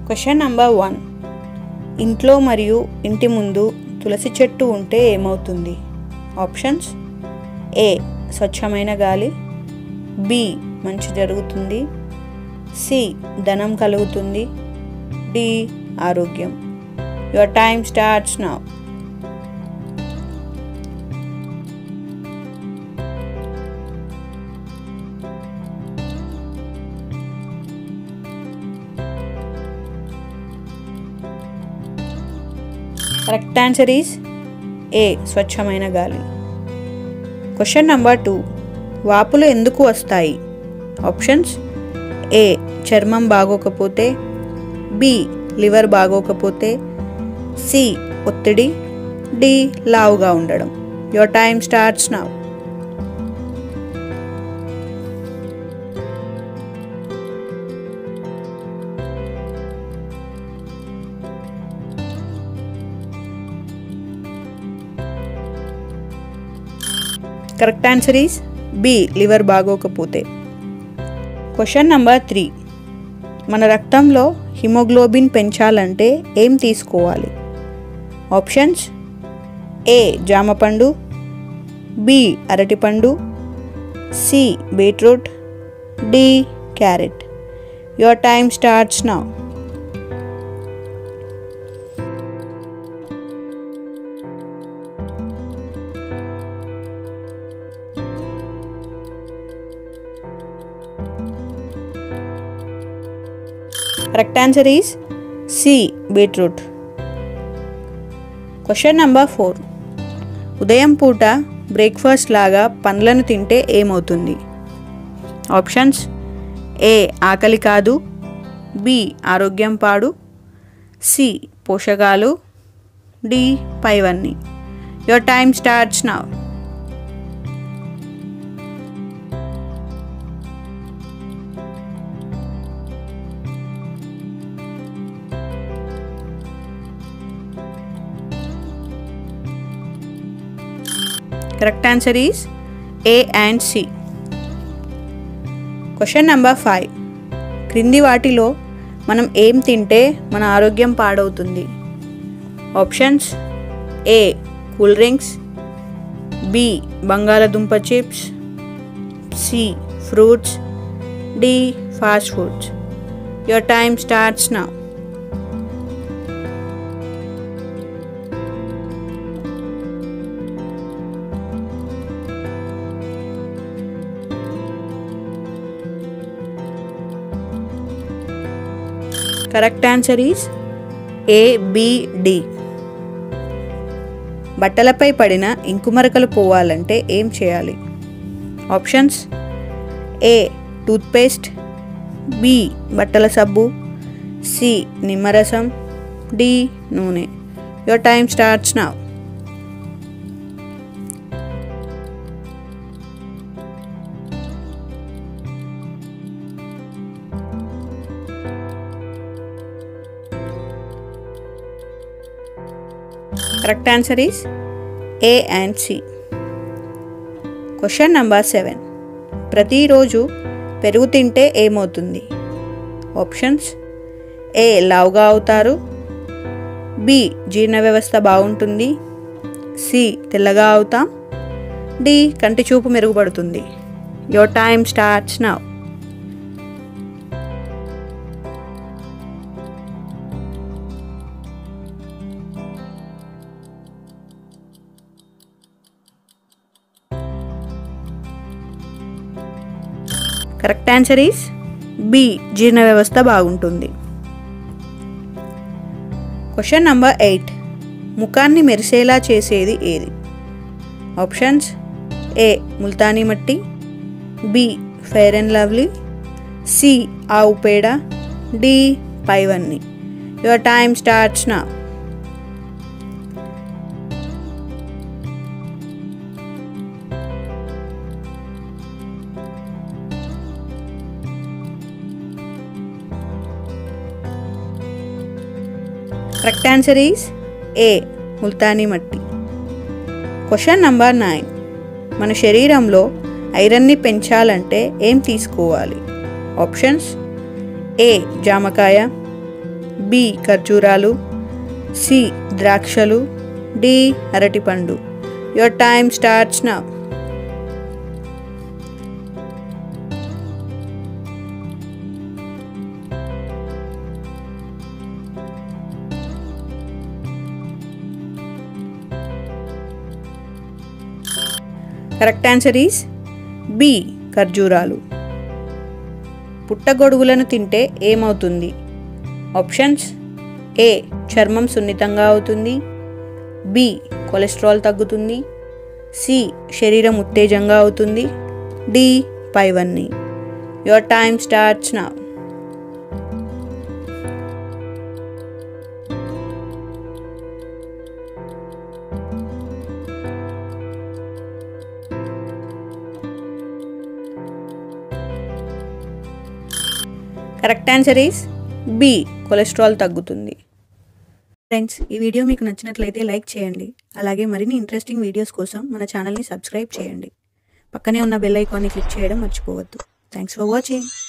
question number one ఇంట్లో మరియు ఇంటి ముందు తులసి చెట్టు ఉంటే ఏమవుతుంది ఆప్షన్స్ ఏ స్వచ్ఛమైన గాలి బి మంచి జరుగుతుంది సి ధనం కలుగుతుంది డి ఆరోగ్యం your time starts now correct answer is A స్వచ్ఛమైన గాలి క్వశ్చన్ నంబర్ టూ వాపులు ఎందుకు వస్తాయి ఆప్షన్స్ ఏ చర్మం బాగోకపోతే బి లివర్ బాగోకపోతే సి ఒత్తిడి డి లావుగా ఉండడం your time starts now correct answer is B liver బాగోకపోతే క్వశ్చన్ నంబర్ త్రీ మన రక్తంలో హిమోగ్లోబిన్ పెంచాలంటే ఏం తీసుకోవాలి ఆప్షన్స్ ఏ జామపండు బి అరటిపండు C beetroot D carrot your time starts now correct answer is C beetroot question number four ఉదయం పూట బ్రేక్ఫాస్ట్ లాగా పండ్లను తింటే ఏమవుతుంది ఆప్షన్స్ ఏ ఆకలి కాదు బి ఆరోగ్యం పాడు సి పోషకాలు డి పైవన్నీ your time starts now correct answer is A and C question number five క్రింది వాటిలో మనం ఏం తింటే మన ఆరోగ్యం పాడవుతుంది options A cool drinks B బంగాళదుంప chips C fruits D fast foods your time starts now correct answer is A B D బట్టలపై పడిన ఇంకుమరకలు పోవాలంటే ఏం చేయాలి ఆప్షన్స్ ఏ టూత్పేస్ట్ బి బట్టల సబ్బు సి నిమ్మరసం డి నూనె your time starts now correct answer is A and C question number seven ప్రతిరోజు పెరుగు తింటే ఏమవుతుంది ఆప్షన్స్ ఏ లావుగా అవుతారు బి జీర్ణ వ్యవస్థ బాగుంటుంది సి తెల్లగా అవుతాం డి కంటి చూపు మెరుగుపడుతుంది your time starts now correct answer is B జీర్ణ వ్యవస్థ బాగుంటుంది క్వశ్చన్ నంబర్ ఎయిట్ ముఖాన్ని మెరిసేలా చేసేది ఏది options A Multani mitti B Fair and Lovely C ఆవు పేడ డి పైవన్నీ your time starts now correct answer is A Multani mitti question number nine మన శరీరంలో ఐరన్ని పెంచాలంటే ఏం తీసుకోవాలి ఆప్షన్స్ ఏ జామకాయ బి ఖర్జూరాలు సి ద్రాక్షలు డి అరటిపండు your time starts now correct answer is B ఖర్జూరాలు పుట్టగొడుగులను తింటే ఏమవుతుంది ఆప్షన్స్ ఏ చర్మం సున్నితంగా అవుతుంది బి కొలెస్ట్రాల్ తగ్గుతుంది సి శరీరం ఉత్తేజంగా అవుతుంది డి పైవన్నీ your time starts now correct answer is B cholesterol తగ్గుతుంది ఫ్రెండ్స్ ఈ వీడియో మీకు నచ్చినట్లయితే లైక్ చేయండి అలాగే మరిన్ని ఇంట్రెస్టింగ్ వీడియోస్ కోసం మన ఛానల్ని సబ్స్క్రైబ్ చేయండి పక్కనే ఉన్న బెల్ ఐకాన్ని క్లిక్ చేయడం మర్చిపోవద్దు థ్యాంక్స్ ఫర్ వాచింగ్